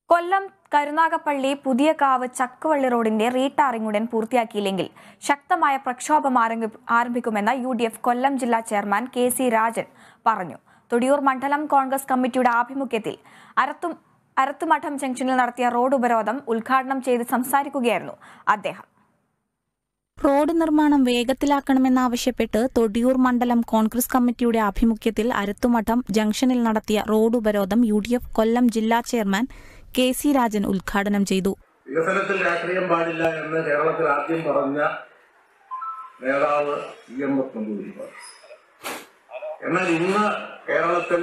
കൊല്ലം കരുനാഗപ്പള്ളി പുതിയ കാവ് ചക്കുവള്ളി റോഡിന്റെ റീടാറിംഗ് ഉടൻ പൂർത്തിയാക്കിയില്ലെങ്കിൽ ശക്തമായ പ്രക്ഷോഭം ആരംഭി- ആരംഭിക്കുമെന്ന് യു ഡി എഫ് കൊല്ലം ജില്ലാ ചെയർമാൻ കെ സി രാജൻ പറഞ്ഞു തൊടിയൂർ മണ്ഡലം കോൺഗ്രസ് കമ്മിറ്റിയുടെ ആഭിമുഖ്യത്തിൽ അരത്തും അരത്തുമഠം ജംഗ്ഷനിൽ നടത്തിയ റോഡ് ഉപരോധം ഉദ്ഘാടനം ചെയ്ത് സംസാരിക്കുകയായിരുന്നു അദ്ദേഹം റോഡ് നിർമ്മാണം വേഗത്തിലാക്കണമെന്നാവശ്യപ്പെട്ട് തൊടിയൂർ മണ്ഡലം കോൺഗ്രസ് കമ്മിറ്റിയുടെ ആഭിമുഖ്യത്തിൽ അരത്തുമഠം ജംഗ്ഷനിൽ നടത്തിയ റോഡ് ഉപരോധം യു ഡി എഫ് കൊല്ലം ജില്ലാ ചെയർമാൻ കെ സി രാജൻ ഉദ്ഘാടനം ചെയ്തു വികസനത്തിൽ രാഷ്ട്രീയം പാടില്ല എന്ന് കേരളത്തിൽ ആദ്യം പറഞ്ഞ നേതാവ് ഇ എം എസ് നമ്പൂതിരിപ്പാട് എന്നാൽ ഇന്ന് കേരളത്തിൽ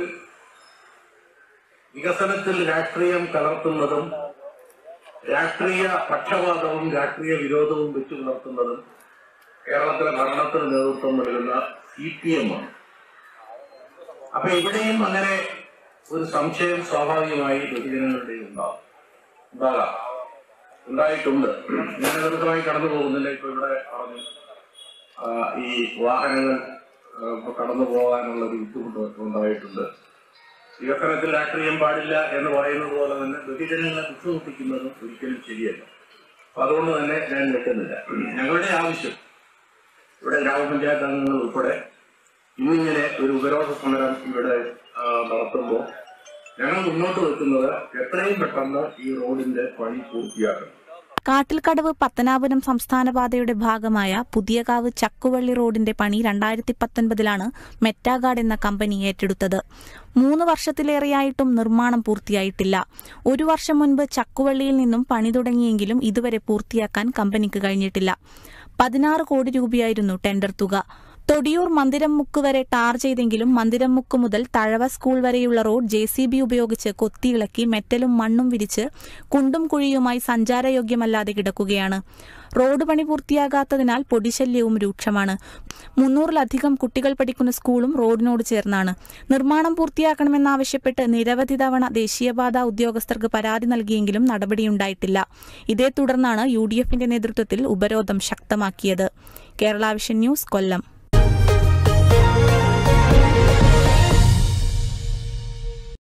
വികസനത്തിൽ രാഷ്ട്രീയം കലർത്തുന്നതും രാഷ്ട്രീയ പക്ഷപാതവും രാഷ്ട്രീയ വിരോധവും വെച്ചു പുലർത്തുന്നതും കേരളത്തിലെ ഭരണത്തിന് നേതൃത്വം നൽകുന്ന സി പി എം ആണ് അപ്പൊ ഇവിടെയും അങ്ങനെ ഒരു സംശയം സ്വാഭാവികമായി ബഹുജനങ്ങളുടെ ഉണ്ടാവും ഉണ്ടാകാം ഉണ്ടായിട്ടുണ്ട് ഞാൻ ദീർഘമായി കടന്നു പോകുന്നില്ല ഇപ്പൊ ഇവിടെ പറഞ്ഞു ആ, ഈ വാഹനങ്ങൾ ആ, ഇപ്പൊ കടന്നു പോകാനുള്ള ഒരു ബുദ്ധിമുട്ട് ഉണ്ടായിട്ടുണ്ട് വികസനത്തിൽ രാഷ്ട്രീയം പാടില്ല എന്ന് പറയുന്നത് പോലെ തന്നെ ബഹുജനങ്ങളെ ബുദ്ധിമുട്ടിക്കുന്നതും ഒരിക്കലും ശരിയല്ല അപ്പൊ അതുകൊണ്ട് തന്നെ ഞാൻ വെക്കുന്നില്ല ഞങ്ങളുടെ ആവശ്യം ഇവിടെ ഗ്രാമപഞ്ചായത്ത് അംഗങ്ങൾ ഉൾപ്പെടെ ഇന്നിങ്ങനെ ഒരു ഉപരോധ സമരം ഇവിടെ ആ, നടത്തുമ്പോൾ ഞങ്ങൾ മുന്നോട്ട് വെക്കുന്നത് എത്രയും പെട്ടെന്ന് ഈ റോഡിന്റെ പണി പൂർത്തിയാക്കണം കാട്ടിൽക്കടവ് പത്തനാപുരം സംസ്ഥാന പാതയുടെ ഭാഗമായ പുതിയകാവ് ചക്കുവള്ളി റോഡിന്റെ പണി രണ്ടായിരത്തി പത്തൊൻപതിലാണ് മെറ്റാഗാർഡ് എന്ന കമ്പനി ഏറ്റെടുത്തത് മൂന്ന് വർഷത്തിലേറെയായിട്ടും നിർമ്മാണം പൂർത്തിയായിട്ടില്ല ഒരു വർഷം മുൻപ് ചക്കുവള്ളിയിൽ നിന്നും പണി തുടങ്ങിയെങ്കിലും ഇതുവരെ പൂർത്തിയാക്കാൻ കമ്പനിക്ക് കഴിഞ്ഞിട്ടില്ല പതിനാറ് കോടി രൂപയായിരുന്നു ടെൻഡർ തുക തൊടിയൂർ മന്ദിരം മുക്ക് വരെ ടാർ ചെയ്തെങ്കിലും മന്ദിരം മുക്ക് മുതൽ തഴവ സ്കൂൾ വരെയുള്ള റോഡ് ജെ സി ബി ഉപയോഗിച്ച് കൊത്തിയിളക്കി മെറ്റലും മണ്ണും വിരിച്ച് കുണ്ടും കുഴിയുമായി സഞ്ചാരയോഗ്യമല്ലാതെ കിടക്കുകയാണ് റോഡ് പണി പൂർത്തിയാകാത്തതിനാൽ പൊടിശല്യവും രൂക്ഷമാണ് മുന്നൂറിലധികം കുട്ടികൾ പഠിക്കുന്ന സ്കൂളും റോഡിനോട് ചേർന്നാണ് നിർമ്മാണം പൂർത്തിയാക്കണമെന്നാവശ്യപ്പെട്ട് നിരവധി തവണ ദേശീയപാത ഉദ്യോഗസ്ഥർക്ക് പരാതി നൽകിയെങ്കിലും നടപടിയുണ്ടായിട്ടില്ല ഇതേ തുടർന്നാണ് യു ഡി എഫിന്റെ നേതൃത്വത്തിൽ ഉപരോധം ശക്തമാക്കിയത് കേരള വിഷൻ ന്യൂസ് കൊല്ലം